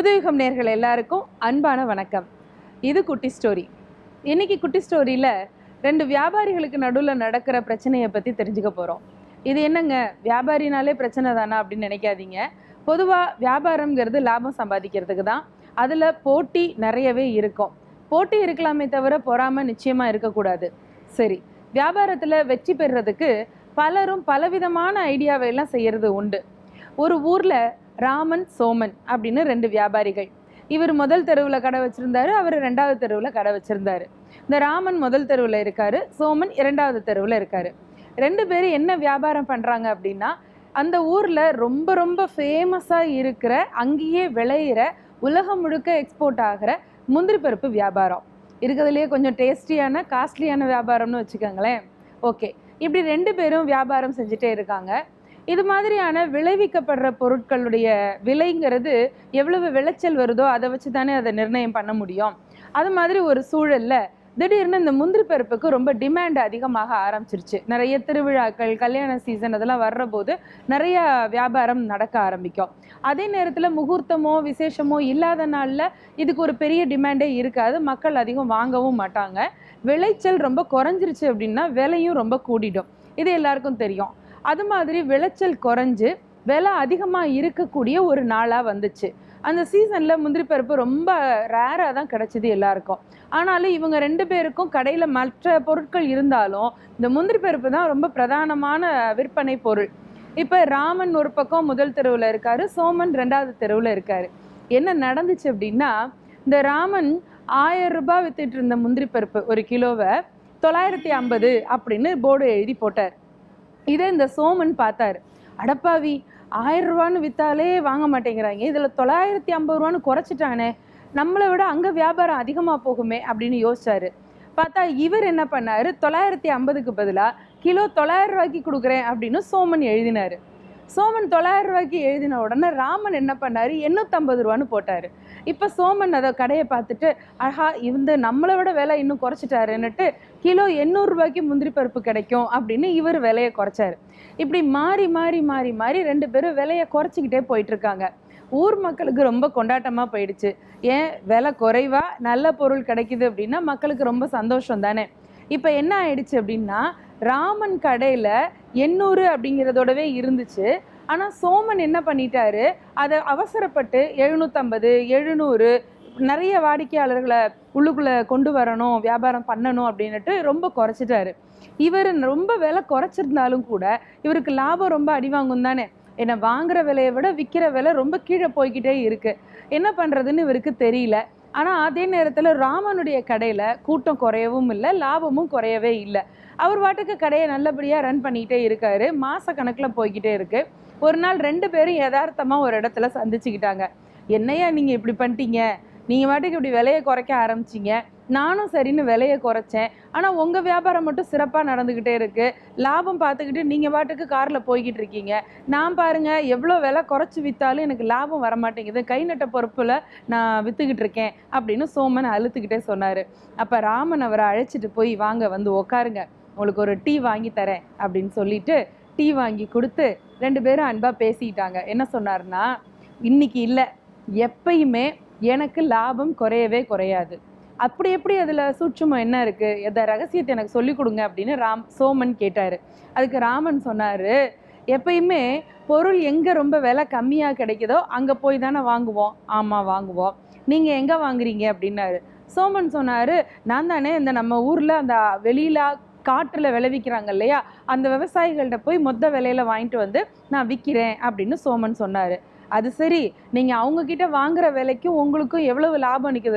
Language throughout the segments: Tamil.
புதுயுகம் நேர்கள் எல்லாருக்கும் அன்பான வணக்கம் இது குட்டி ஸ்டோரி இன்னைக்கு குட்டி ஸ்டோரியில் ரெண்டு வியாபாரிகளுக்கு நடுவில் நடக்கிற பிரச்சனையை பற்றி தெரிஞ்சுக்க போகிறோம் இது என்னங்க வியாபாரினாலே பிரச்சனை தானா அப்படின்னு நினைக்காதீங்க பொதுவாக வியாபாரம்ங்கிறது லாபம் சம்பாதிக்கிறதுக்கு தான் அதில் போட்டி நிறையவே இருக்கும் போட்டி இருக்கலாமே தவிர பொறாமல் நிச்சயமாக இருக்கக்கூடாது சரி வியாபாரத்தில் வெற்றி பெறுறதுக்கு பலரும் பலவிதமான ஐடியாவை எல்லாம் செய்யறது உண்டு ஒரு ஊரில் ராமன் சோமன் அப்படின்னு ரெண்டு வியாபாரிகள் இவர் முதல் தெருவில் கடை வச்சிருந்தாரு அவர் ரெண்டாவது தெருவில் கடை வச்சிருந்தாரு இந்த ராமன் முதல் தெருவில் இருக்காரு சோமன் இரண்டாவது தெருவில் இருக்காரு ரெண்டு பேரும் என்ன வியாபாரம் பண்ணுறாங்க அப்படின்னா அந்த ஊரில் ரொம்ப ரொம்ப ஃபேமஸாக இருக்கிற அங்கேயே விளையிற உலகம் முழுக்க எக்ஸ்போர்ட் ஆகிற முந்திரி பருப்பு வியாபாரம் இருக்கிறதுலையே கொஞ்சம் டேஸ்டியான காஸ்ட்லியான வியாபாரம்னு வச்சுக்கோங்களேன் ஓகே இப்படி ரெண்டு பேரும் வியாபாரம் செஞ்சுட்டே இருக்காங்க இது மாதிரியான விளைவிக்கப்படுற பொருட்களுடைய விலைங்கிறது எவ்வளவு விளைச்சல் வருதோ அதை வச்சு தானே அதை நிர்ணயம் பண்ண முடியும் அது மாதிரி ஒரு சூழல்ல திடீர்னு இந்த முந்திரி பருப்புக்கு ரொம்ப டிமாண்ட் அதிகமாக ஆரம்பிச்சிருச்சு நிறைய திருவிழாக்கள் கல்யாண சீசன் அதெல்லாம் வர்ற போது நிறைய வியாபாரம் நடக்க ஆரம்பிக்கும் அதே நேரத்தில் முகூர்த்தமோ விசேஷமோ இல்லாத நாளில் இதுக்கு ஒரு பெரிய டிமாண்டே இருக்காது மக்கள் அதிகம் வாங்கவும் மாட்டாங்க விளைச்சல் ரொம்ப குறைஞ்சிருச்சு அப்படின்னா விலையும் ரொம்ப கூடிடும் இது எல்லாருக்கும் தெரியும் அது மாதிரி விளைச்சல் குறைஞ்சு விலை அதிகமாக இருக்கக்கூடிய ஒரு நாளாக வந்துச்சு அந்த சீசனில் முந்திரி பருப்பு ரொம்ப ரேராக தான் கிடச்சிது எல்லாருக்கும் ஆனாலும் இவங்க ரெண்டு பேருக்கும் கடையில் மற்ற பொருட்கள் இருந்தாலும் இந்த முந்திரி பருப்பு தான் ரொம்ப பிரதானமான விற்பனை பொருள் இப்போ ராமன் ஒரு பக்கம் முதல் தெருவில் இருக்காரு சோமன் ரெண்டாவது தெருவில் இருக்காரு என்ன நடந்துச்சு அப்படின்னா இந்த ராமன் ஆயிரம் ரூபாய் வித்துட்டு இருந்த முந்திரி பருப்பு ஒரு கிலோவை தொள்ளாயிரத்தி ஐம்பது அப்படின்னு போர்டு எழுதி போட்டார் இதே இந்த சோமன் பார்த்தாரு அடப்பாவி ஆயிரம் ரூபான்னு வித்தாலே வாங்க மாட்டேங்கிறாங்க இதில் தொள்ளாயிரத்தி ஐம்பது ரூபான்னு குறைச்சிட்டானே நம்மளை விட அங்கே வியாபாரம் அதிகமாக போகுமே அப்படின்னு யோசிச்சாரு பார்த்தா இவர் என்ன பண்ணாரு தொள்ளாயிரத்தி ஐம்பதுக்கு பதிலாக கிலோ தொள்ளாயிரம் ரூபாய்க்கு கொடுக்குறேன் அப்படின்னு சோமன் எழுதினாரு சோமன் தொள்ளாயிரம் ரூபாய்க்கு எழுதின உடனே ராமன் என்ன பண்ணாரு எண்ணூற்றம்பது ரூபான்னு போட்டாரு இப்போ சோமன் அதை கடையை பார்த்துட்டு ஆஹா இந்த நம்மளை விட விலை இன்னும் குறைச்சிட்டாருன்னுட்டு கிலோ எண்ணூறு ரூபாய்க்கு முந்திரி பருப்பு கிடைக்கும் அப்படின்னு இவர் விலையை குறைச்சாரு இப்படி மாறி மாறி மாறி மாறி ரெண்டு பேரும் விலையை குறைச்சிக்கிட்டே போயிட்டு இருக்காங்க ஊர் மக்களுக்கு ரொம்ப கொண்டாட்டமாக போயிடுச்சு ஏன் விலை குறைவா நல்ல பொருள் கிடைக்குது அப்படின்னா மக்களுக்கு ரொம்ப சந்தோஷம் தானே இப்போ என்ன ஆயிடுச்சு அப்படின்னா ராமன் கடையில் எண்ணூறு அப்படிங்கிறதோடவே இருந்துச்சு ஆனால் சோமன் என்ன பண்ணிட்டாரு அதை அவசரப்பட்டு எழுநூற்றம்பது எழுநூறு நிறைய வாடிக்கையாளர்களை உள்ளுக்குள்ளே கொண்டு வரணும் வியாபாரம் பண்ணணும் அப்படின்னுட்டு ரொம்ப குறைச்சிட்டாரு இவர் ரொம்ப விலை குறைச்சிருந்தாலும் கூட இவருக்கு லாபம் ரொம்ப அடிவாங்கும் தானே ஏன்னா வாங்குற விலையை விட விற்கிற விலை ரொம்ப கீழே போய்கிட்டே இருக்கு என்ன பண்ணுறதுன்னு இவருக்கு தெரியல ஆனால் அதே நேரத்தில் ராமனுடைய கடையில் கூட்டம் குறையவும் இல்லை லாபமும் குறையவே இல்லை அவர் வாட்டுக்கு கடையை நல்லபடியாக ரன் பண்ணிக்கிட்டே இருக்காரு மாத கணக்கில் போய்கிட்டே இருக்கு ஒரு நாள் ரெண்டு பேரும் யதார்த்தமாக ஒரு இடத்துல சந்திச்சுக்கிட்டாங்க என்னையா நீங்கள் இப்படி பண்ணிட்டீங்க நீங்கள் வாட்டுக்கு இப்படி விலையை குறைக்க ஆரம்பிச்சிங்க நானும் சரின்னு விலையை குறைச்சேன் ஆனால் உங்கள் வியாபாரம் மட்டும் சிறப்பாக நடந்துக்கிட்டே இருக்கு லாபம் பார்த்துக்கிட்டு நீங்கள் பாட்டுக்கு காரில் போய்கிட்டு இருக்கீங்க நான் பாருங்க எவ்வளோ விலை குறைச்சி விற்றாலும் எனக்கு லாபம் வர மாட்டேங்குது கை நட்ட பொறுப்பில் நான் விற்றுக்கிட்டு இருக்கேன் அப்படின்னு சோமன் அழுத்துக்கிட்டே சொன்னார் அப்போ ராமன் அவரை அழைச்சிட்டு போய் வாங்க வந்து உக்காருங்க உங்களுக்கு ஒரு டீ வாங்கி தரேன் அப்படின்னு சொல்லிட்டு டீ வாங்கி கொடுத்து ரெண்டு பேரும் அன்பாக பேசிக்கிட்டாங்க என்ன சொன்னார்னா இன்னைக்கு இல்லை எப்பயுமே எனக்கு லாபம் குறையவே குறையாது அப்படி எப்படி அதில் சூட்சுமம் என்ன இருக்குது எந்த ரகசியத்தை எனக்கு சொல்லிக் கொடுங்க அப்படின்னு ராம் சோமன் கேட்டார் அதுக்கு ராமன் சொன்னார் எப்பயுமே பொருள் எங்கே ரொம்ப விலை கம்மியாக கிடைக்குதோ அங்கே போய் தானே வாங்குவோம் ஆமாம் வாங்குவோம் நீங்கள் எங்கே வாங்குறீங்க அப்படின்னாரு சோமன் சொன்னார் நான் தானே இந்த நம்ம ஊரில் அந்த வெளியில காற்றில் விளைவிக்கிறாங்க இல்லையா அந்த விவசாயிகள்கிட்ட போய் மொத்த விலையில வாங்கிட்டு வந்து நான் விற்கிறேன் அப்படின்னு சோமன் சொன்னார் அது சரி நீங்கள் அவங்கக்கிட்ட வாங்குற விலைக்கும் உங்களுக்கும் எவ்வளவு லாபம் நிற்குது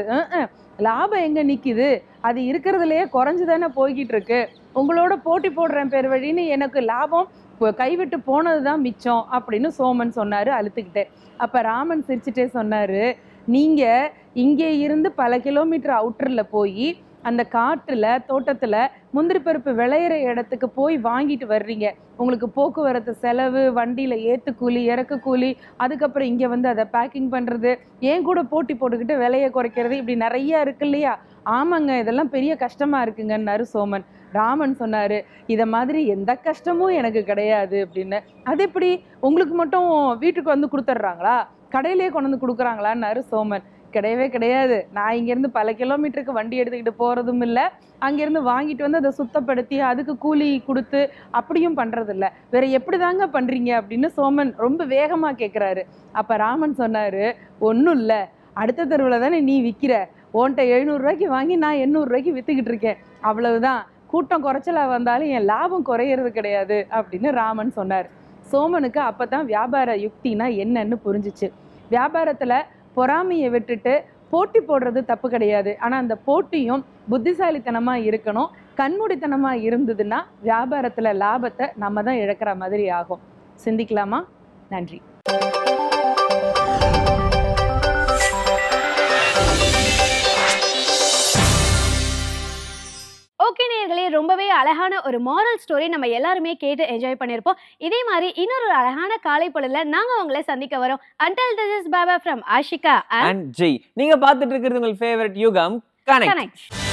லாபம் எங்கே நிற்கிது அது இருக்கிறதுலையே குறைஞ்சு தானே போய்கிட்டு இருக்கு உங்களோட போட்டி போடுறேன் பேர் வழின்னு எனக்கு லாபம் இப்போ கைவிட்டு போனது தான் மிச்சம் அப்படின்னு சோமன் சொன்னார் அழுத்துக்கிட்டே அப்போ ராமன் சிரிச்சுட்டே சொன்னார் நீங்கள் இங்கே இருந்து பல கிலோமீட்டர் அவுட்டரில் போய் அந்த காட்டில் தோட்டத்தில் முந்திரி பருப்பு விளையிற இடத்துக்கு போய் வாங்கிட்டு வர்றீங்க உங்களுக்கு போக்குவரத்து செலவு வண்டியில் ஏற்று கூலி இறக்கு கூலி அதுக்கப்புறம் இங்கே வந்து அதை பேக்கிங் பண்ணுறது ஏன் கூட போட்டி போட்டுக்கிட்டு விலையை குறைக்கிறது இப்படி நிறைய இருக்கு இல்லையா ஆமாங்க இதெல்லாம் பெரிய கஷ்டமாக இருக்குங்கன்னாரு சோமன் ராமன் சொன்னார் இதை மாதிரி எந்த கஷ்டமும் எனக்கு கிடையாது அப்படின்னு அது எப்படி உங்களுக்கு மட்டும் வீட்டுக்கு வந்து கொடுத்துட்றாங்களா கடையிலேயே கொண்டு வந்து கொடுக்குறாங்களான்னாரு சோமன் கிடையவே கிடையாது நான் இங்கேருந்து பல கிலோமீட்டருக்கு வண்டி எடுத்துக்கிட்டு போகிறதும் இல்லை அங்கேருந்து வாங்கிட்டு வந்து அதை சுத்தப்படுத்தி அதுக்கு கூலி கொடுத்து அப்படியும் பண்ணுறதில்ல வேற எப்படி தாங்க பண்ணுறீங்க அப்படின்னு சோமன் ரொம்ப வேகமாக கேட்குறாரு அப்போ ராமன் சொன்னார் ஒன்றும் இல்லை அடுத்த தெருவில் தானே நீ விற்கிற உன்கிட்ட எழுநூறுரூவாய்க்கு வாங்கி நான் எண்ணூறுரூவாய்க்கு விற்றுக்கிட்டு இருக்கேன் அவ்வளவுதான் கூட்டம் குறைச்சலா வந்தாலும் என் லாபம் குறையிறது கிடையாது அப்படின்னு ராமன் சொன்னார் சோமனுக்கு அப்போ தான் வியாபார யுக்தினா என்னன்னு புரிஞ்சிச்சு வியாபாரத்தில் பொறாமையை விட்டுட்டு போட்டி போடுறது தப்பு கிடையாது ஆனால் அந்த போட்டியும் புத்திசாலித்தனமாக இருக்கணும் கண்மூடித்தனமாக இருந்ததுன்னா வியாபாரத்தில் லாபத்தை நம்ம தான் இழக்கிற மாதிரி ஆகும் சிந்திக்கலாமா நன்றி ஓகே நேயர்களே ரொம்பவே அழகான ஒரு மாரல் ஸ்டோரி நம்ம எல்லாருமே கேட்டு என்ஜாய் பண்ணியிருப்போம் இதே மாதிரி இன்னொரு அழகான காலை பொழுதுல நாங்க உங்களை சந்திக்க வரோம் அண்டல் this is Baba from Ashika and Jai நீங்க பார்த்துட்டு இருக்கிறது உங்கள் ஃபேவரட் யுகம் கனெக்ட் கனெக்ட்